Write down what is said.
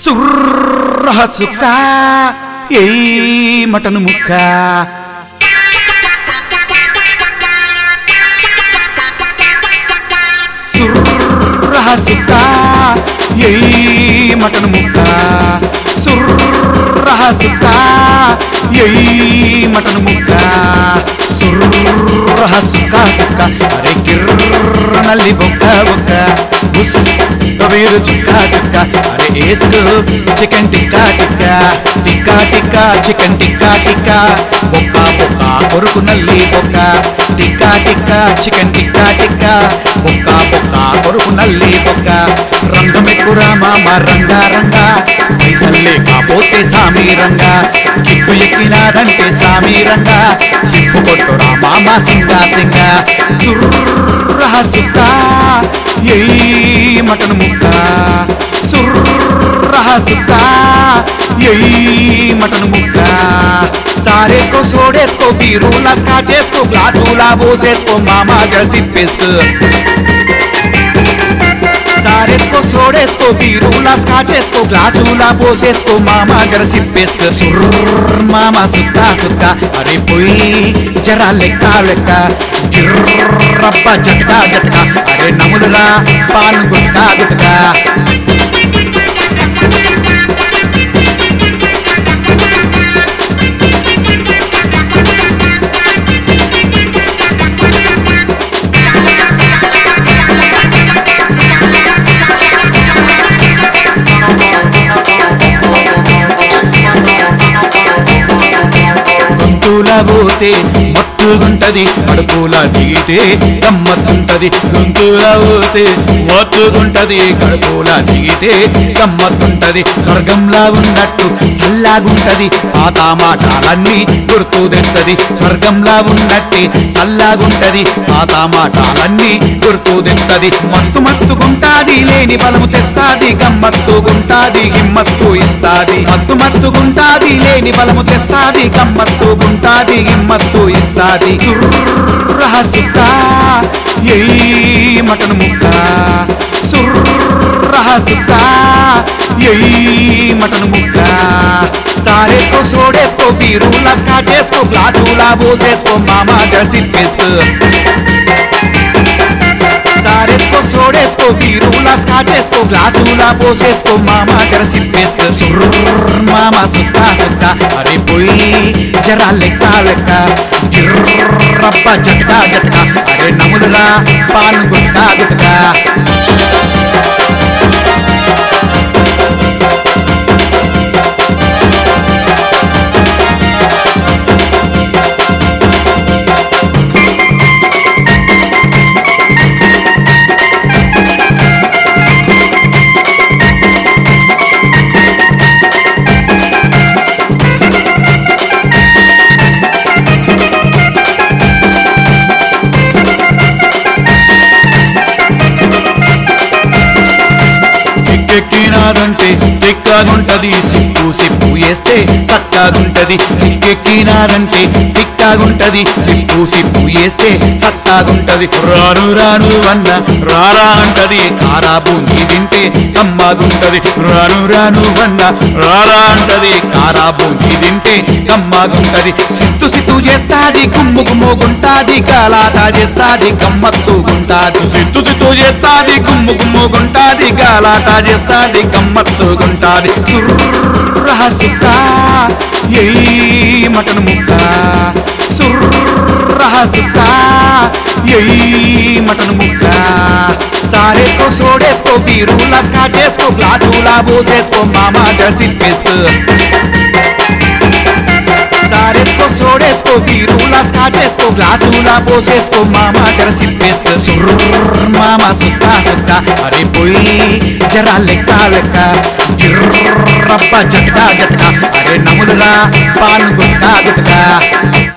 సుర్రహ సుక్క ఏ మటను ముక్క సుర్రహ సుక్క ఏ మటను ముక్క సుర్రహ సుక్క ఏ మటను ముక్క సుర్రహ సుక్క సుక్క అరే కిర్ర నల్లి బొక్క బొక్క బుస్ వేరు చుక్క చుక్క అరే ఏసుకో చికెన్ టిక్కా టిక్కా టిక్కా టిక్కా చికెన్ టిక్కా టిక్కా బొక్క బొక్క కొరుకు నల్లి బొక్క టిక్కా టిక్కా చికెన్ టిక్కా టిక్కా బొక్క బొక్క కొరుకు నల్లి బొక్క రంగమెక్కురా మామ రంగా రంగా పైసల్లే కాపోతే సామి రంగా కిక్కు ఎక్కినాదంటే సామి రంగా సిప్పు కొట్టురా మామ సింగా సింగా సుర్రహ సుక్క ఏ మటన్ ముక్క సుర్రహ సుక్క ఏ మటన్ ముక్క సారేసుకో సోడేసుకో బీరులా స్కాచేసుకో గ్లాసులా పోసేసుకో మామ జల్సిప్పేసుకో సారేసుకో సోడేసుకో బీరులా స్కాచేసుకో గ్లాసులా పోసేసుకో మామ జర సిప్పేసుకో సుర్ర మామ సుత్తా సుత్తా అరే పోయి జర లెక్క లెక్క గిర్రబ్బ జట్కా జట్కా అరే నములురా పాన్ గుట్కా గుట్కా గొంతుల పోతే మత్తుగుంటది కడుపుల దిగితే గమ్మత్తుంటది గొంతుల పోతే మత్తుగుంటది కడుపుల దిగితే గమ్మత్తుంటది స్వర్గంలా ఉన్నట్టు చల్లాగుంటది పాత మాటలన్నీ గుర్తు తెస్తది స్వర్గంలా ఉన్నట్టే చల్లాగుంటది పాత మాటలన్నీ గుర్తు తెస్తది మత్తు మత్తుగుంటాది లేని బలము తెస్తాది గమ్మత్తుగుంటాది హిమ్మత్తు ఇస్తాది మత్తు మత్తుగుంటాది లేని బలము తెస్తాది గమ్మత్తు గుంటాది హిమ్మత్తు ఇస్తాది సుర్రహ సుక్క ఏ మటన్ ముక్క సుర్రహ సుక్క ఏ మటన్ ముక్క సారేసుకో సోడేసుకో బీరులా స్కాచేసుకో గ్లాసులా పోసేసుకో మామ జల్సిప్పేసుకో సారేసుకో సోడేసుకో బీరులా స్కాచేసుకో గ్లాసులా పోసేసుకో మామ జర సిప్పేసుకో సుర్ర మామ సుత్తా సుత్తా అరే పోయి జర లెక్క లెక్క గిర్రబ్బ జట్కా జట్కా అరే నములురా పాన్ గుట్కా గుట్కా ఎక్కెక్కినారంటే తిక్కగుంటది సిప్పు సిప్పు వేస్తే చక్కగుంటది ఎక్కెక్కినారంటే తిక్కగుంటది సిప్పు సిప్పు వేస్తే చక్కగుంటది రాను రాను అన్న రారా అంటది కారా బూంది తింటే కమ్మగుంటది రాను రాను అన్న రారా అంటది కారా బూంది తింటే కమ్మగుంటది సిత్తు సిత్తు చేస్తాది గుమ్ము గుమ్ముగుంటాది గాలాట చేస్తాది గమ్మత్తుగుంటాది సిత్తు సిత్తు చేస్తాది గుమ్ము గుమ్ముగుంటాది గాలాట చేస్తాది గమ్మత్తుగుంటాది సుర్రహ సుక్క ఏ మటన్ ముక్క సుర్రహ సుక్క ఏ మటన్ ముక్క సారేసుకో సోడేసుకో బీరులా స్కాచేసుకో గ్లాసులా పోసేసుకో మామ జల్సిప్పేసుకో సారేసుకో సోడేసుకో బీరులా స్కాచేసుకో గ్లాసులా పోసేసుకో మామ జర సిప్పేసుకో సుర్ర మామ సుత్తా సుత్తా అరే పోయి జర లెక్క లెక్క గిర్రబ్బ జట్కా జట్కా అరే నములురా పాన్ గుట్కా గుట్కా